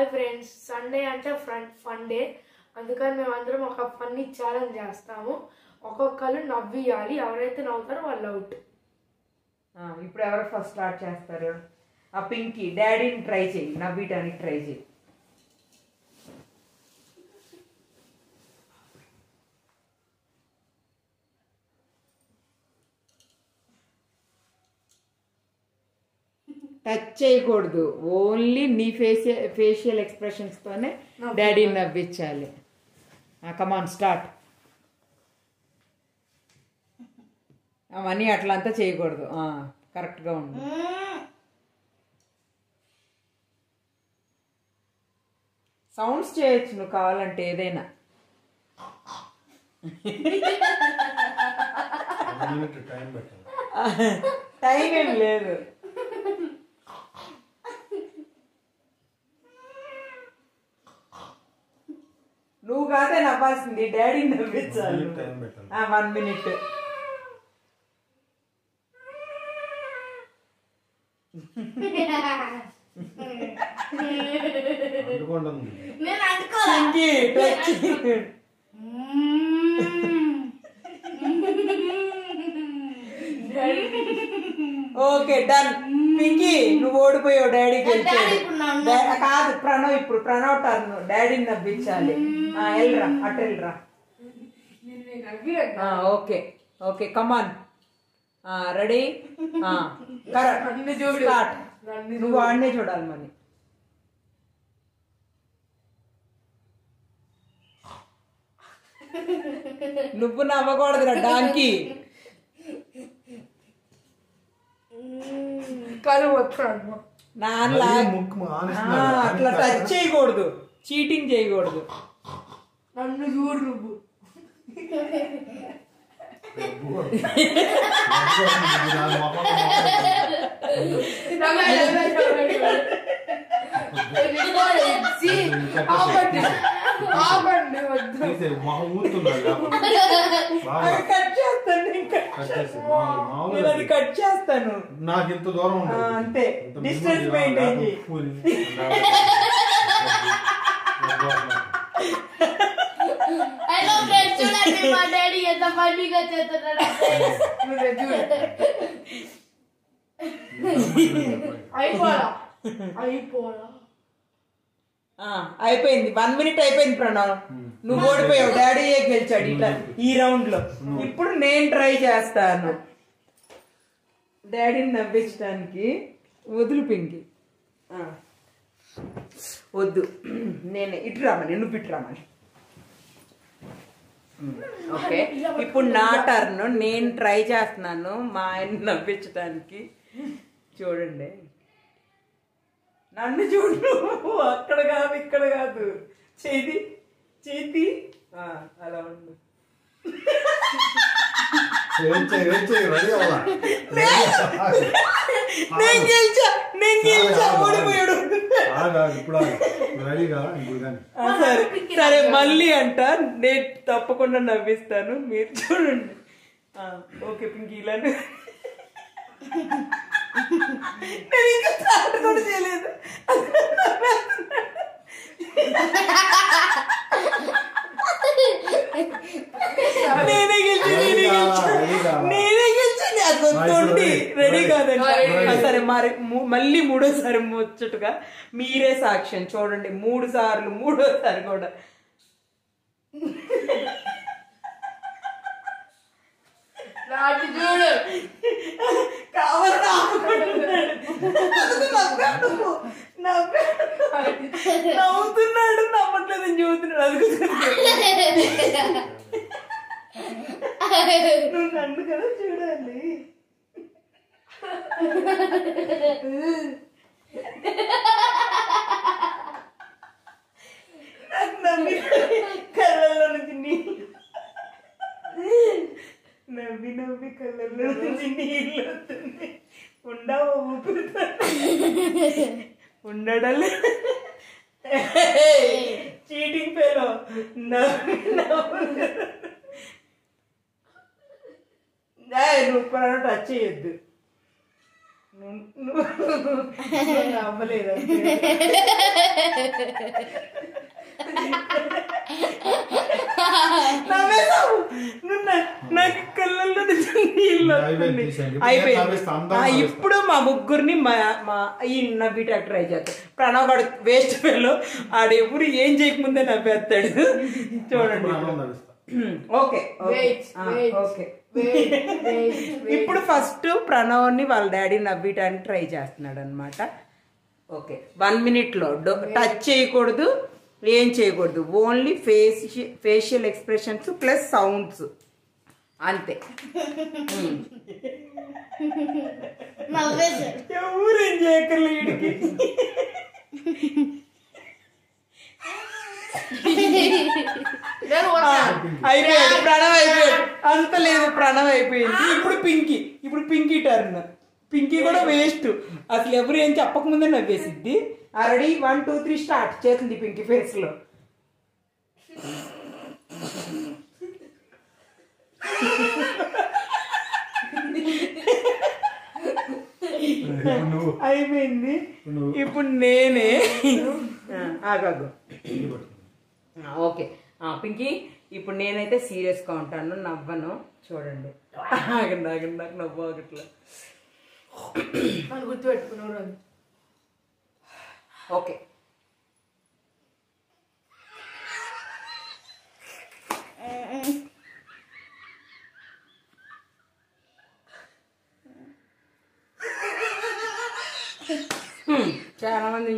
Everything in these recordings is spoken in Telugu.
ఫ్రెండ్స్ సండే అంటే ఫ్రన్ ఫన్ డే అందుకని మేము అందరం ఒక ఫన్నీ ఛాలెంజ్ చేస్తాము ఒక్కొక్కరు నవ్వియాలి ఎవరైతే నవ్వుతారో వాళ్ళు అవుట్ ఆ, ఇప్పుడు ఎవరు ఫస్ట్ స్టార్ట్ చేస్తారు ఆ పింకీ డాడీని ట్రై చేయి నవ్విటానికి ట్రై చేయి టచ్ చేయకూడదు ఓన్లీ నీ ఫేషియల్ ఫేషియల్ ఎక్స్ప్రెషన్స్తోనే డాడీని నవ్వించాలి కమాన్ స్టార్ట్ అవన్నీ అట్లంతా చేయకూడదు ఆ, కరెక్ట్గా ఉండు సౌండ్స్ చేయొచ్చు నువ్వు కావాలంటే ఏదైనా మినిట్ టైం పెట్టాలి టైం ఏం లేదు నువ్వు కాదే నవ్వాల్సింది డాడీ నవ్వించాలి మినిట్ టైం పెట్టాలి వన్ మినిట్ అందుకోండి ఉంది నేను అనుకోలే Pinky touch okay done Pinky నువ్వు ఓడిపోయావు డాడీ గెలిచాడు ఇప్పుడు నన్ను- డా- కాదు ప్రణవ్ ఇప్పుడు ప్రణవ్ టర్న్ డాడీని నవ్వించాలి ఆ, వెళ్ళరా అటు వెళ్ళరా ఆ, okay okay come on ready correct start నువ్వు ఆడనే చూడాలి మరి నువ్వు నవ్వకూడదురా డాంకీ కలు వచ్చాడు నాన్న మరీ ముక్కు ఆ, ఆనిస్తున్నారు. అట్లా టచ్ చేయకూడదు చీటింగ్ చేయకూడదు నన్ను చూడు నువ్వు దాని మొహం ఆపండి ఆపండి వద్దు తీసే మొహం ఊరుతున్నారు లేకపోతే. బాగా అవి కట్ చేస్తాను ఇంకా కట్ చేసి మామూలు- నేను మామూలుగా అది కట్ చేస్తాను నాకు ఇంత దూరం ఉండదు ఆ, అంతే. ఇంత Distance ముందు maintain ఇలా చెయ్యి. కూలి. హలో ఫ్రెండ్స్ చూడండి మా డాడీ ఎంత ఫన్నీగా చేస్తున్నాడు నువ్వే చూడు అయిపోలా అయిపోలా ఆ, అయిపోయింది వన్ మినిట్ అయిపోయింది ప్రణవ్ నువ్వు ఓడిపోయావు డాడీయే గెలిచాడు ఇట్లా ఈ రౌండ్ లో ఇప్పుడు నేను ట్రై చేస్తాను డాడీని నవ్వించడానికి వదులు పింకి ఆ. వద్దు నేను ఇటు రామని నువ్వు ఇటు రామని ఓకే ఇప్పుడు నా టర్న్ నేను ట్రై చేస్తున్నాను మా ఆయన నవ్వించడానికి చూడండి నన్ను చూడు నువ్వు. అక్కడ కాదు ఇక్కడ కాదు చేతి చేతి ఆ, అలా ఉండు ఏం చేయి ఏం చేయి రెడీ అవ్వాలా నేను గెలిచా నేను గెలిచా ఓడిపోయాడు ఆగా ఇప్పుడు ఆగు. రెడీగా ఇప్పుడు కానీ ఆ, సరే సరే మళ్ళీ అంట నేను తప్పకుండా నవ్విస్తాను మీరు చూడండి ఆ, ఓకే పింకి ఇలానే నేను ఇంకా స్టార్ట్ కూడా చేయలేదు నేనే గెలిచి నేనే గెలిచా రెడీ కావాలా? నేనే గెలిచింది అది వద్దండి రెడీ కాదండి Ready. ఆ, సరే మరి ము- మళ్ళీ మూడోసారి ముచ్చటగా మీరే సాక్ష్యం చూడండి మూడు సార్లు మూడోసారి కూడా నాటి చూడు కావాలని ఆపుకుంటున్నాడు. అసలు నవ్వాడు. నవ్వాడు. నవ్వుతున్నాడు నమ్మట్లేదని చూస్తున్నాడు అది నువ్వు నన్ను కదా చూడాలి నాకు నవ్వి కళ్ళల్లో నుంచి నీళ్ళు నవ్వి నవ్వి కళ్ళల్లో నుంచి నీళ్ళు వస్తుంది ఉండవు ఊపిరితో ఉండడం చీటింగ్ పేలో నవ్వి నవ్వు ఏయ్, నువ్వు కూడా టచ్ చేయొద్దు నువ్వు- నువ్వు నువ్వు నవ్వలేదు అంతే. నవ్వేశావు. నువ్వు నా- నాకు కళ్ళల్లో నుంచి నీళ్ళు అయిపోయింది, వస్తున్నాయి. తీసేయండి. ఇప్పుడు అయిపోయింది. నేను నవ్విస్తా, అందరం ఆ, నవ్విస్తా. ఇప్పుడు మా ముగ్గురిని మా మా ఈ నవ్విట ట్రై చేస్తాం ప్రణవ్ గడు వేస్ట్ ఫెలో ఆడు ఎప్పుడు ఏం చేయకముందే నవ్వేస్తాడు చూడండి ఇప్పుడు అన్నం నడుస్తా. Okay okay. Wait, ah, wait. Okay Wait, wait, wait. ఇప్పుడు ఫస్ట్ ప్రణవ్ని వాళ్ళ డాడీ నవ్విటానికి ట్రై చేస్తున్నాడు అనమాట ఓకే వన్ మినిట్లో టచ్ చేయకూడదు ఏం చేయకూడదు only face facial expressions plus sounds అంతే నవ్వేశారు ఎవరేం చేయకర్లే వీడికి నేను ఆ, వస్తా. అయిపోయాడు ప్రణవ్ అయిపోయాడు అంత లేదు ప్రణవ్ అయిపోయింది ఇప్పుడు పింకీ ఇప్పుడు పింకీ టర్న్ పింకీ కూడా వేస్ట్ అసలు ఎవరు ఏం చెప్పకముందే నవ్వేసిద్ది already one two three start చేసింది పింకీ ఫేస్ లో ఇప్పుడు నువ్వు అయిపోయింది నువ్వు. ఇప్పుడు నేనే ఆగాగు ఇది పట్టుకో. ఓకే పింకీ ఇప్పుడు నేనైతే సీరియస్గా ఉంటాను నవ్వను చూడండి ఆగండి ఆగండి నాకు నవ్వు ఆగట్లా నన్ను గుర్తుపెట్టుకున్నావు రోజు ఓకే హ్మ్, చాలా మంది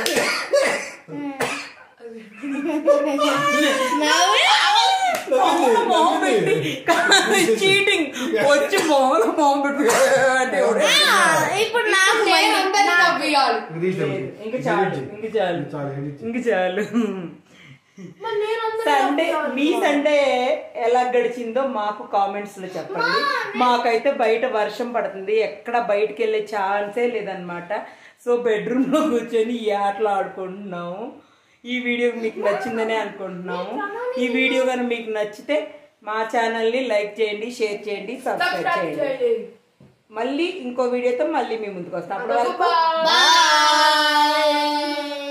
చీటింగ్ వచ్చి మొహం మొహం పెట్టి అంటే ఎవడు- ఇప్పుడు నాకు నేను అందరినీ నవ్వియాలి. ఇది తీసేయ్. లేదు, ఇంక ఇది చాలు తీసేయ్. ఇంక చాలు ఇది చాలు, ఇది తీసేయ్. ఇంక చాలు మరి నేను అందరినీ సండే నవ్వియాలి. మీ సండే ఎలా గడిచిందో మాకు కామెంట్స్ లో చెప్పండి మాకైతే బయట వర్షం పడుతుంది ఎక్కడ బయటకు వెళ్ళే ఛాన్సే లేదనమాట సో బెడ్రూమ్ లో కూర్చొని ఈ ఆటలు ఆడుకుంటున్నాము ఈ వీడియో మీకు నచ్చిందనే అనుకుంటున్నాము ఈ వీడియో కానీ మీకు నచ్చితే మా ఛానల్ని లైక్ చేయండి షేర్ చేయండి సబ్స్క్రైబ్ Subscribe చేయండి చేయండి. మళ్ళీ ఇంకో వీడియోతో మళ్ళీ మీ ముందుకు వస్తాం అప్పటి వరకు Bye. బాయ్